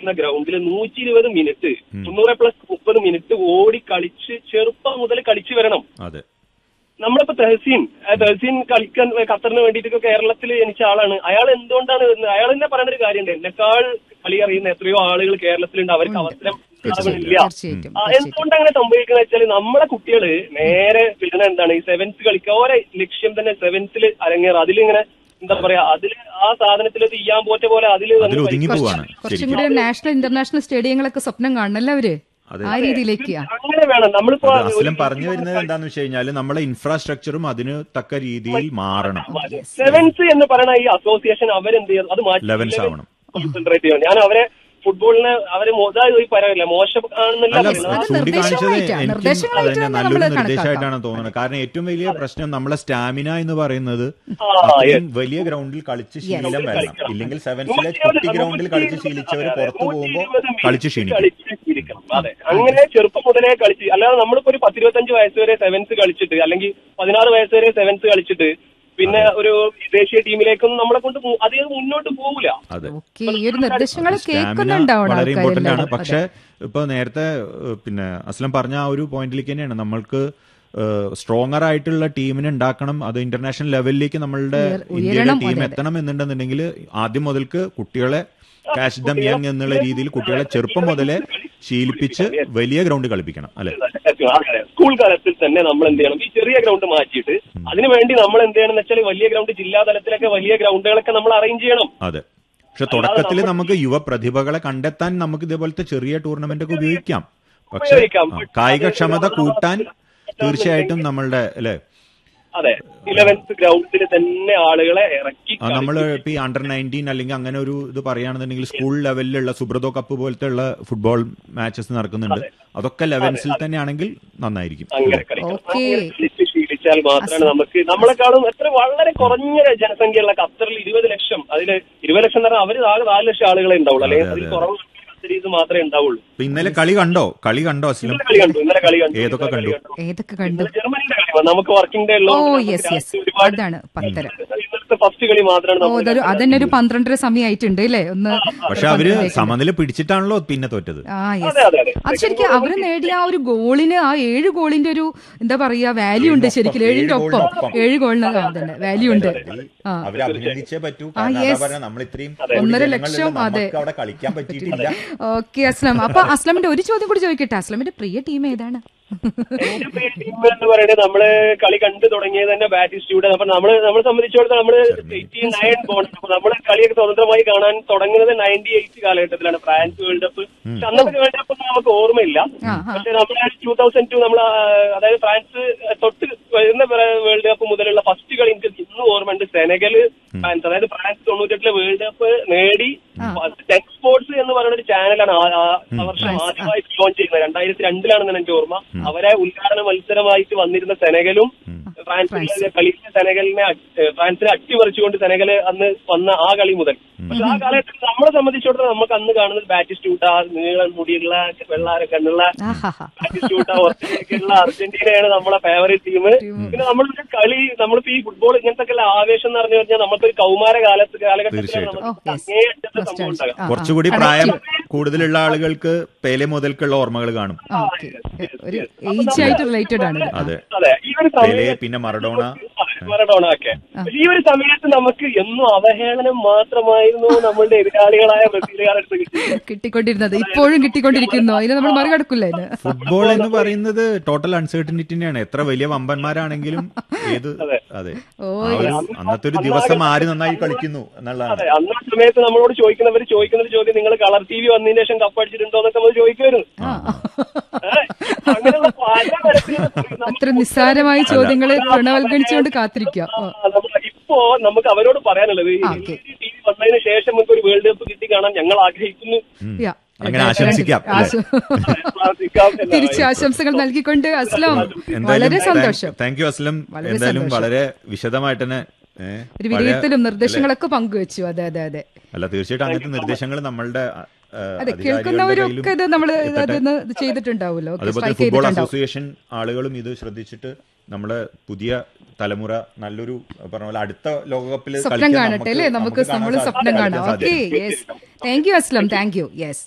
കളിക്കുന്ന ഗ്രൗണ്ടിൽ നൂറ്റി ഇരുപത് മിനിറ്റ് മുന്നൂറ് പ്ലസ് മുപ്പത് മിനിറ്റ് ഓടി കളിച്ച് ചെറുപ്പം മുതൽ കളിച്ചു വരണം അതെ നമ്മളിപ്പോ തെഹസീൻ ആ തെഹസീൻ കളിക്കാൻ ഖത്തറിന് വേണ്ടിയിട്ട് കേരളത്തിൽ ജനിച്ച ആളാണ് അയാൾ എന്തുകൊണ്ടാണ് വരുന്നത്? അയാൾ തന്നെ പറയുന്ന ഒരു കാര്യമുണ്ട് എന്നെക്കാൾ കളി അറിയുന്ന എത്രയോ ആളുകൾ കേരളത്തിലുണ്ട് അവർക്ക് അവസരം ഉണ്ടാവുന്നില്ല തീർച്ചയായിട്ടും ആ, എന്തുകൊണ്ട് അങ്ങനെ സംഭവിക്കുന്നത് വെച്ചാൽ നമ്മളെ കുട്ടികള് നേരെ വരുന്ന എന്താണ് ഈ സെവൻസ് കളിക്കുക ഓരോ ലക്ഷ്യം തന്നെ സെവൻസിൽ അരങ്ങേറും അതിലിങ്ങനെ എന്താ പറയാ അതില് ആ സാധനത്തിൽ ചെയ്യാൻ പോറ്റ പോലെ അതില് അതിൽ വന്ന് ഒതുങ്ങി പോവാണ് കുറച്ചും ശരിക്കും കൂടി നാഷണൽ ഇന്റർനാഷണൽ സ്റ്റേഡിയങ്ങളൊക്കെ സ്വപ്നം കാണണല്ലോ അവര് അതെ. ആ രീതിയിലേക്കാ അങ്ങനെ വേണം നമ്മളിപ്പോ അത് അസ്ലം പറഞ്ഞു വരുന്നത് എന്താന്ന് വെച്ച് കഴിഞ്ഞാൽ നമ്മളെ ഇൻഫ്രാസ്ട്രക്ചറും അതിന് തക്ക രീതിയിൽ മാറണം സെവൻസ് എന്ന് പറയുന്ന ഈ അസോസിയേഷൻ അവരെന്ത് ചെയ്യണം അത് മാറ്റി Elevens ആവണം. കോൺസെൻട്രേറ്റ് ചെയ്യണം ഞാൻ അവരെ ഫുട്ബോളിനെ അവരെ മോശമായി പറയില്ല മോശം ആണെന്നല്ല അല്ല പറയുന്നത്. അത് ചൂണ്ടിക്കാണിച്ചത് നിർദ്ദേശമായിട്ടാ. എനിക്കും നിർദ്ദേശമായിട്ട് അതന്നെ തന്നെ നല്ലൊരു നമ്മള് നിർദ്ദേശമായിട്ടാണ് തോന്നുന്നത് കാരണം ഏറ്റവും വലിയ പ്രശ്നം നമ്മളെ സ്റ്റാമിന എന്ന് പറയുന്നത് ആ, അത്രയും വലിയ ഗ്രൗണ്ടിൽ കളിച്ച് ശീലം വരണം ഇല്ലെങ്കിൽ സെവൻസിലെ കുട്ടി ഗ്രൗണ്ടിൽ കളിച്ച് ശീലിച്ചവർ പുറത്തു പോകുമ്പോൾ കളിച്ച് ക്ഷീണിക്കും കളിച്ച് ശീലിക്കണം. അതെ അങ്ങനെ ചെറുപ്പം മുതലേ കളിച്ച് അല്ലാതെ നമ്മളിപ്പോ ഒരു പത്തിരുപത്തഞ്ച് വയസ്സ് വരെ സെവൻസ് കളിച്ചിട്ട് അല്ലെങ്കിൽ പതിനാറ് വയസ്സ് വരെ സെവൻസ് കളിച്ചിട്ട് പിന്നെ ഒരു ദേശീയ ടീമിലേക്കൊന്നും നമ്മളെ കൊണ്ട് മു- അധികം മുന്നോട്ട് പോകില്ല അതെ ഓക്കെ ഈ ഒരു നിർദ്ദേശങ്ങൾ സ്റ്റാമിന കേൾക്കുന്നുണ്ടാവണം വളരെ ഇമ്പോർട്ടന്റ് ആണ് ആൾക്കാരെല്ലാം. പക്ഷെ ഇപ്പൊ നേരത്തെ ഏഹ്, പിന്നെ അസ്ലം പറഞ്ഞ ആ ഒരു പോയിന്റിലേക്ക് തന്നെയാണ് നമ്മൾക്ക് സ്ട്രോങ്ങർ ആയിട്ടുള്ള ടീമിനെ ഉണ്ടാക്കണം അത് ഇന്റർനാഷണൽ ലെവലിലേക്ക് നമ്മളുടെ ഉയർ- ഇന്ത്യയുടെ ഉയരണം, ടീം അതെ, അതെ. എത്തണം എന്നുണ്ടെന്നുണ്ടെങ്കിൽ ആദ്യം മുതൽക്ക് കുട്ടികളെ കാഷ് ദം യങ് എന്നുള്ള രീതിയിൽ കുട്ടികളെ ചെറുപ്പം മുതലേ ശീലിപ്പിച്ച് വലിയ ഗ്രൗണ്ട് കളിപ്പിക്കണം അല്ലെ അതെ. സ്കൂൾ കാലത്തിൽ തന്നെ നമ്മൾ എന്ത് ചെയ്യണം ഈ ചെറിയ ഗ്രൗണ്ട് മാറ്റിയിട്ട് അതിനുവേണ്ടി നമ്മൾ എന്ത് ചെയ്യണം എന്ന് വെച്ചാൽ വലിയ ഗ്രൗണ്ട് ജില്ലാ തലത്തിലൊക്കെ വലിയ ഗ്രൗണ്ടുകളൊക്കെ നമ്മൾ അറേഞ്ച് ചെയ്യണം അതെ പക്ഷെ തുടക്കത്തിൽ നമുക്ക് യുവ പ്രതിഭകളെ കണ്ടെത്താൻ നമുക്ക് ഇതേപോലത്തെ ചെറിയ ടൂർണമെന്റ് ഒക്കെ ഉപയോഗിക്കാം പക്ഷെ ഉപയോഗിക്കാം. ആ, കായികക്ഷമത കൂട്ടാൻ തീർച്ചയായിട്ടും നമ്മളുടെ അല്ലെ അതെ ഇലവൻത്ത് ഗ്രൗണ്ടിൽ തന്നെ ആളുകളെ ഇറക്കി ആ നമ്മൾ ഇപ്പൊ ഈ അണ്ടർ നയൻറ്റീൻ അല്ലെങ്കിൽ അങ്ങനെ ഒരു ഇത് പറയുകയാണെന്നുണ്ടെങ്കിൽ സ്കൂൾ ലെവലിലുള്ള സുബ്രതോ കപ്പ് പോലത്തെ ഉള്ള ഫുട്ബോൾ മാച്ചസ് നടക്കുന്നുണ്ട് അതൊക്കെ ലെവൻസിൽ തന്നെയാണെങ്കിൽ നന്നായിരിക്കും അങ്ങനെ കളിക്കണം ഓക്കേ. അങ്ങനെ കളിച്ച് ശീലിച്ചാൽ മാത്രമാണ് നമുക്ക് നമ്മളെക്കാളും എത്ര വളരെ കുറഞ്ഞ ജനസംഖ്യയുള്ള ഖത്തറിൽ ഇരുപത് ലക്ഷം അതില് ഇരുപത് ലക്ഷം എന്ന് പറഞ്ഞാൽ അവര് ആകെ നാല് ലക്ഷം ആളുകളെ ഉണ്ടാവുള്ളൂ അല്ലെങ്കിൽ അതെ, അതിൽ അതെ. കുറവ് ഖത്തരീസ് മാത്രമേ ഉണ്ടാവുള്ളൂ ഇപ്പൊ ഇന്നലെ കളി കണ്ടോ കളി കണ്ടോ അസ്ലം ഇന്നലെ കളി കണ്ടു ഇന്നലെ കളി കണ്ടു ഏതൊക്കെ ഇന്നലെ കളി കണ്ടു? ഏതൊക്കെ കണ്ടു ഇന്നലെ ജർമ്മനിയുടെ കളി വന്നു. നമുക്ക് വർക്കിംഗ് ഡേ ഓ ഉള്ളതുകൊണ്ട് യെസ് നമുക്ക് യെസ് ഒരുപാട് അതാണ് പത്തര ഇന്നലത്തെ ഫസ്റ്റ് കളി മാത്രമാണ് ഓ നമ്മൾ അതൊരു അതന്നെ ഒരു പന്ത്രണ്ടര സമയമായിട്ടുണ്ട് അല്ലേ ഒന്ന് പക്ഷെ അവര് സമനില പിടിച്ചിട്ടാണല്ലോ പിന്നെ തോറ്റത് ആ യെസ് അതെ അതെ അതെ അത് ശരിക്കും അവര് നേടിയ ആ ഒരു ഗോളിന് ആ ഏഴ് ഗോളിന്റെ ഒരു എന്താ പറയാ വാല്യൂ ഉണ്ട് ശരിക്കും ഏഴിന്റെ ഒപ്പം ഗോളിനൊപ്പം. ഏഴ് ഗോളിന് ആ, അതന്നെ വാല്യൂ ഉണ്ട് ആ അവരെ അഭിനന്ദിച്ചേ പറ്റൂ ആ, കാരണം yes. അതാ പറഞ്ഞ നമ്മൾ ഇത്രയും ഒന്നര ജനങ്ങളിൽ ലക്ഷം, നമുക്ക് അതെ. അവിടെ കളിക്കാൻ പറ്റിയിട്ടില്ല ഓക്കെ അസ്ലം അപ്പൊ അസ്ലമിന്റെ ഒരു ചോദ്യം കൂടി ചോദിക്കട്ടെ അസ്ലമിന്റെ പ്രിയ ടീം ഏതാണ് എന്റെ പ്രിയ ടീം എന്ന് പറയുന്നത് നമ്മള് കളി കണ്ടു തുടങ്ങിയത് തന്നെ ബാറ്റിസ്റ്റ്യൂഡ് അപ്പൊ നമ്മള് നമ്മളെ സംബന്ധിച്ചിടത്തോളം നമ്മള് എയ്റ്റി നയൻ ബോൺ അപ്പൊ നമ്മള് കളിയൊക്കെ സ്വതന്ത്രമായി കാണാൻ തുടങ്ങുന്നത് നയൻറ്റി എയ്റ്റ് കാലഘട്ടത്തിലാണ് ഫ്രാൻസ് വേൾഡ് കപ്പ് പക്ഷെ അന്നത്തെ വേൾഡ് കപ്പ് ഒന്നും നമുക്ക് ഓർമ്മയില്ല ആ, ആ. പക്ഷെ നമ്മള് ടൂ തൗസൻഡ് ടു നമ്മൾ അതായത് ഫ്രാൻസ് തൊട്ട് വരുന്ന വേൾഡ് കപ്പ് മുതലുള്ള ഫസ്റ്റ് കളി എനിക്ക് ഇന്നും ഓർമ്മയുണ്ട് സെനഗല് ഫ്രാൻസ് അതായത് ഫ്രാൻസ് തൊണ്ണൂറ്റെട്ടിലെ വേൾഡ് കപ്പ് നേടി ടെക് സ്പോർട്സ് എന്ന് പറയുന്ന ഒരു ചാനലാണ് ആ- ആ ആ വർഷം ആദ്യമായി ലോഞ്ച് ചെയ്യുന്നത് രണ്ടായിരത്തി രണ്ടിലാണെന്ന് എനിക്ക് ഓർമ്മ അവരെ ഉദ്ഘാടന മത്സരമായിട്ട് വന്നിരുന്ന സെനഗലും ഫ്രാൻസിലെ കളിയിലെ സെനഗലിനെ അ- ഫ്രാൻസിനെ അട്ടിമറിച്ചുകൊണ്ട് സെനഗല് അന്ന് വന്ന ആ കളി മുതൽ പക്ഷെ ആ കാലഘട്ടത്തിൽ നമ്മളെ സംബന്ധിച്ചിടത്തോളം നമുക്ക് അന്ന് കാണുന്നത് ബാറ്റിസ്റ്റൂട്ട നീളം മുടിയുള്ള വെള്ളാര കണ്ണുള്ള ആഹാഹാ. ബാറ്റിസ്റ്റൂട്ട ഓസ്ട്രേലിയക്കുള്ള അർജന്റീനയാണ് നമ്മളെ ഫേവറേറ്റ് ടീം പിന്നെ നമ്മളൊരു കളി നമ്മളിപ്പോ ഈ ഫുട്ബോൾ ഇങ്ങനത്തെ ഒക്കെ ആവേശം എന്ന് പറഞ്ഞു കഴിഞ്ഞാൽ നമുക്കൊരു കൗമാര കാലത്ത് കാലഘട്ടത്തിലാണ് തീർച്ചയായിട്ടും. ഓ, നമുക്ക് yes. അങ്ങേയറ്റത്തെ സംഭവം ഉണ്ടാകുക ആ, ആ. കുറച്ചുകൂടി പ്രായം കൂടുതലുള്ള ആളുകൾക്ക് പേലെ മുതൽക്കുള്ള ഓർമ്മകൾ കാണും ആ, ഓക്കെ ഒരു ഏജ് ആയിട്ട് റിലേറ്റഡ് ആണ് ഇത്. അതെ അതെ ഈ ഒരു പേലെ സമയത്ത് പിന്നെ മറഡോണ മറഡോണ ഒക്കെ പക്ഷെ ഈ ഒരു സമയത്ത് നമുക്ക് എന്നും അവഹേളനം മാത്രമായിരുന്നു നമ്മളുടെ എതിരാളികളായ ബ്രസീലുകാരെടുത്ത് കിട്ടിയത് കിട്ടിക്കൊണ്ടിരുന്നത് ഇപ്പോഴും കിട്ടിക്കൊണ്ടിരിക്കുന്നു അതിന് നമ്മൾ മറികടക്കില്ല അതിന് ഫുട്ബോൾ എന്ന് പറയുന്നത് ടോട്ടൽ അൺസർട്ടനിറ്റി തന്നെയാണ് എത്ര വലിയ വമ്പന്മാരാണെങ്കിലും ഏത് അതെ ഓ, ആ ഒരു അന്നത്തെ ഒരു ദിവസം ആര് നന്നായി കളിക്കുന്നു എന്നുള്ളതാണ് അതെ അന്ന് ആ സമയത്ത് നമ്മളോട് ചോദിക്കുന്നവർ ചോദിക്കുന്ന ഒരു ചോദ്യം നിങ്ങൾ കളർ ടി വി വന്നതിന് ശേഷം കപ്പടിച്ചിട്ടുണ്ടോ എന്നൊക്കെ നമ്മൾ ചോദിക്കുമായിരുന്നു ഏഹ്? അങ്ങനെയുള്ള പല തരത്തിലുള്ള നമുക്ക് അത്ര നിസ്സാരമായ ചോദ്യങ്ങളെ പ്രണവൽഗണിച്ചുകൊണ്ട് കാത്തിരിക്കുക ഓ, ആ, നമ്മൾ ഇപ്പോ നമുക്ക് അവരോട് പറയാനുള്ളത് ആ, ഓക്കേ. ടി വി വന്നതിന് ശേഷം നമുക്ക് ഒരു വേൾഡ് കപ്പ് കിട്ടി കാണാൻ ഞങ്ങൾ ആഗ്രഹിക്കുന്നു യാ. അങ്ങനെ ആശംസിക്കാം, അല്ലേ? ആശ- പ്രാർത്ഥിക്കാം എന്നാണ്. തിരിച്ച് ആശംസകൾ നൽകിക്കൊണ്ട് അസ്ലാം വളരെ സന്തോഷം താങ്ക് യു അസ്ലം വളരെ എന്തായാലും സന്തോഷം. വളരെ വിശദമായിട്ട് തന്നെ ഏ, ഒരു വളരെ- വിലയിരുത്തലും നിർദ്ദേശങ്ങളൊക്കെ പങ്കുവെച്ചു അതെ അതെ അതെ അല്ല തീർച്ചയായിട്ടും അങ്ങനത്തെ നിർദ്ദേശങ്ങൾ നമ്മളുടെ ആ, അതെ അധികാരികളുടെ കേൾക്കുന്നവരൊക്കെ ഇത് കയ്യിലും നമ്മൾ എത്തട്ടെ. അതൊന്ന് ഇത് ചെയ്തിട്ടുണ്ടാവുമല്ലോ അതുപോലെ സ്ട്രൈക്ക് ഫുട്ബോൾ ചെയ്തിട്ടുണ്ടാവും അസോസിയേഷൻ ആളുകളും ഇത് ശ്രദ്ധിച്ചിട്ട് നമ്മളെ പുതിയ തലമുറ നല്ലൊരു പറഞ്ഞ പോലെ അടുത്ത ലോകകപ്പിൽ സ്വപ്നം കാണട്ടെ അല്ലേ നമുക്ക് നമ്മൾ സ്വപ്നം കാണാം okay yes thank you Aslam thank you yes